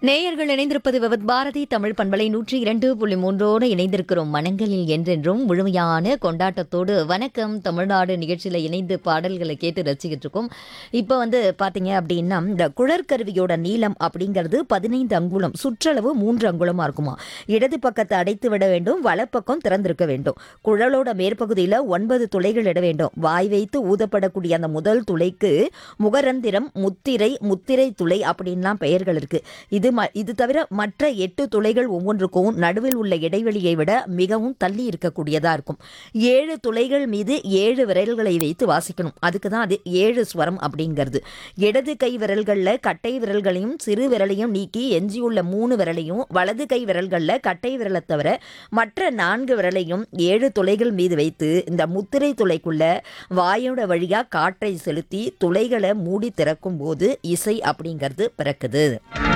நேயர்கள் இணைந்திருப்பது விவத் பாரதி தமிழ் பண்பலை நூற்றி இரண்டு புள்ளி மூன்றோடு இணைந்திருக்கிறோம் மனங்களில் என்றென்றும் முழுமையான கொண்டாட்டத்தோடு வணக்கம் தமிழ்நாடு நிகழ்ச்சியில் இணைந்து பாடல்களை கேட்டு ரசிக்கிட்டு இருக்கோம் இப்போ வந்து பார்த்தீங்க அப்படின்னா இந்த குழற்கருவியோட நீளம் அப்படிங்கிறது பதினைந்து அங்குலம் சுற்றளவு மூன்று அங்குலமாக இருக்குமா இடது பக்கத்தை அடைத்து விட வேண்டும் வலப்பக்கம் திறந்திருக்க வேண்டும் குழலோட மேற்பகுதியில் ஒன்பது துளைகள் இட வேண்டும் வாய் வைத்து ஊதப்படக்கூடிய அந்த முதல் துளைக்கு முகரந்திரம் முத்திரை முத்திரை துளை அப்படின்லாம் பெயர்கள் இருக்கு இது ம இது தவிர மற்ற எட்டு துளைகள் ஒவ்வொன்றுக்கும் நடுவில் உள்ள இடைவெளியை விட மிகவும் தள்ளி இருக்கக்கூடியதா இருக்கும் ஏழு துளைகள் மீது ஏழு விரல்களை வைத்து வாசிக்கணும் அதுக்கு தான் அது ஏழு ஸ்வரம் அப்படிங்கிறது இடது கை விரல்களில் கட்டை விரல்களையும் சிறு விரலையும் நீக்கி எஞ்சியுள்ள மூணு விரலையும் வலது கை விரல்களில் கட்டை விரலை தவிர மற்ற நான்கு விரலையும் ஏழு துளைகள் மீது வைத்து இந்த முத்திரை துளைக்குள்ள வாயோட வழியா காற்றை செலுத்தி துளைகளை மூடி திறக்கும் போது இசை அப்படிங்கிறது பிறக்குது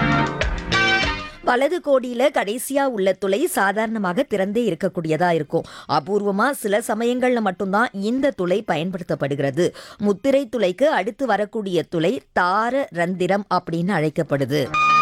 வலது கோடியில கடைசியா உள்ள துளை சாதாரணமாக திறந்தே இருக்கக்கூடியதா இருக்கும் அபூர்வமா சில சமயங்கள்ல மட்டும்தான் இந்த துளை பயன்படுத்தப்படுகிறது முத்திரை துளைக்கு அடுத்து வரக்கூடிய துளை தார ரந்திரம் அப்படின்னு அழைக்கப்படுது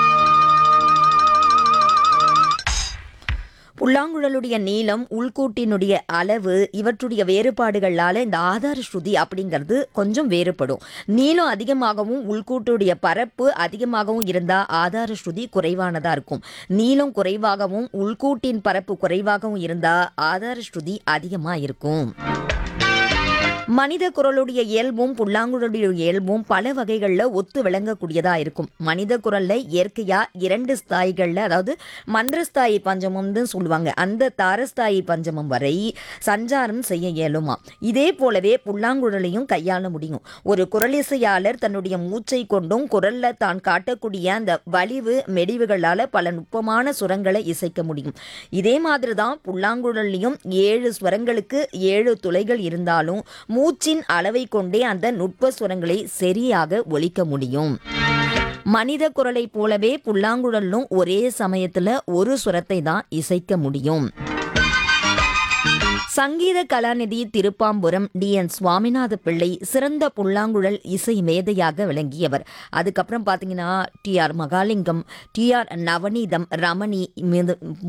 புல்லாங்குழலுடைய நீளம் உள்கூட்டினுடைய அளவு இவற்றுடைய வேறுபாடுகளால இந்த ஆதார ஸ்ருதி அப்படிங்கிறது கொஞ்சம் வேறுபடும் நீளம் அதிகமாகவும் உள்கூட்டுடைய பரப்பு அதிகமாகவும் இருந்தா ஆதார ஸ்ருதி குறைவானதா இருக்கும் நீளம் குறைவாகவும் உள்கூட்டின் பரப்பு குறைவாகவும் இருந்தா ஆதார ஸ்ருதி அதிகமா இருக்கும் மனித குரலுடைய இயல்பும் புல்லாங்குழலுடைய இயல்பும் பல வகைகளில் ஒத்து விளங்கக்கூடியதா இருக்கும் மனித குரல்ல இயற்கையா இரண்டு ஸ்தாயிகளில் அதாவது மந்திரஸ்தாயி பஞ்சமம்னு சொல்லுவாங்க அந்த தாரஸ்தாயி பஞ்சமம் வரை சஞ்சாரம் செய்ய இயலுமா இதே போலவே புல்லாங்குழலையும் கையாள முடியும் ஒரு குரலிசையாளர் தன்னுடைய மூச்சை கொண்டும் குரல்ல தான் காட்டக்கூடிய அந்த வலிவு மெடிவுகளால பல நுட்பமான சுரங்களை இசைக்க முடியும் இதே மாதிரி தான் புல்லாங்குழல்லையும் ஏழு ஸ்வரங்களுக்கு ஏழு துளைகள் இருந்தாலும் மூச்சின் அளவை கொண்டே அந்த நுட்ப சுரங்களை சரியாக ஒலிக்க முடியும் மனித குரலைப் போலவே புல்லாங்குழலும் ஒரே சமயத்துல ஒரு சுரத்தை தான் இசைக்க முடியும் சங்கீத கலாநிதி திருப்பாம்புரம் டி என் சுவாமிநாத பிள்ளை சிறந்த புல்லாங்குழல் இசை மேதையாக விளங்கியவர் அதுக்கப்புறம் பார்த்தீங்கன்னா T R Mahalingam T R Navaneetham Ramani மீது